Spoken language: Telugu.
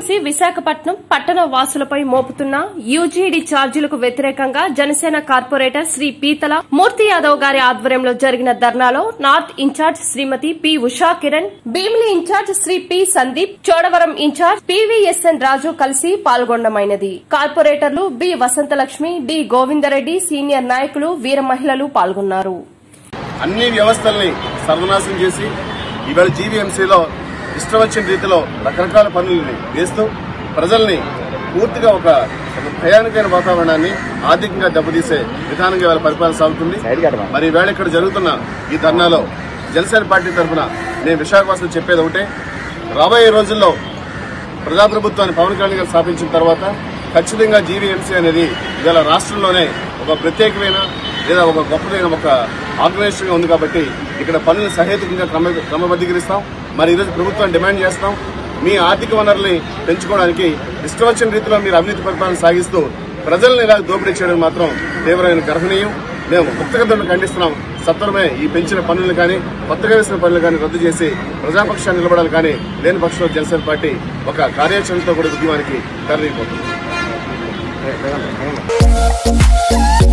జీవీఎంసీ విశాఖపట్నం పట్టణ వాసులపై మోపుతున్న యూజీడీ ఛార్జీలకు వ్యతిరేకంగా జనసేన కార్పొరేటర్ శ్రీ పీతల మూర్తి యాదవ్ గారి ఆధ్వర్యంలో జరిగిన ధర్నాలో north in charge Shrimati P Usha Kiran Bheemili in charge Shri P Sandeep Chodavaram in charge PVSN Raju కలిసి పాల్గొనడమైనది కార్పొరేటర్లు B Vasanthalakshmi D Govindareddy senior నాయకులు వీర మహిళలు పాల్గొన్నారు అన్ని వ్యవస్థల్ని సర్వనాశనం చేసి ఇవాళ జీవీఎంసీలో ఇష్టం వచ్చిన రీతిలో రకరకాల పనుల్ని వేస్తూ ప్రజల్ని పూర్తిగా ఒక ఒక భయానికైన వాతావరణాన్ని ఆర్థికంగా దెబ్బతీసే విధానంగా ఇవాళ పరిపాలన సాగుతుంది మరి ఈవేళ ఇక్కడ జరుగుతున్న ఈ ధర్నాలో జనసేన పార్టీ తరఫున నేను విశాఖవాసులు చెప్పేది ఒకటే రాబోయే రోజుల్లో ప్రజాప్రభుత్వాన్ని పవన్ కళ్యాణ్ గారు స్థాపించిన తర్వాత ఖచ్చితంగా జీవీఎంసీ అనేది ఇవాళ రాష్ట్రంలోనే ఒక ప్రత్యేకమైన లేదా ఒక గొప్పదైన ఒక ఆర్గనైజేషన్ గా ఉంది కాబట్టి ఇక్కడ పనులు సహేతుకంగా క్రమ క్రమబద్ధీకరిస్తాం మరి ఈరోజు ప్రభుత్వాన్ని డిమాండ్ చేస్తాం మీ ఆర్థిక వనరుల్ని పెంచుకోవడానికి ఇష్టం వచ్చిన రీతిలో మీరు అవినీతి పరిపాలన సాగిస్తూ ప్రజల్ని ఇలా దోపిడీ చేయడం మాత్రం తీవ్రమైన గర్హనీయం మేము ముక్తగడ్డను ఖండిస్తున్నాం సత్వరమే ఈ పెంచిన పనులు కానీ కొత్తగా వేసిన పనులు కానీ రద్దు చేసి ప్రజాపక్షాన్ని నిలబడాలి కానీ లేని పక్షంలో జనసేన పార్టీ ఒక కార్యాచరణతో కూడా ఉద్యమానికి తరలిపోతుంది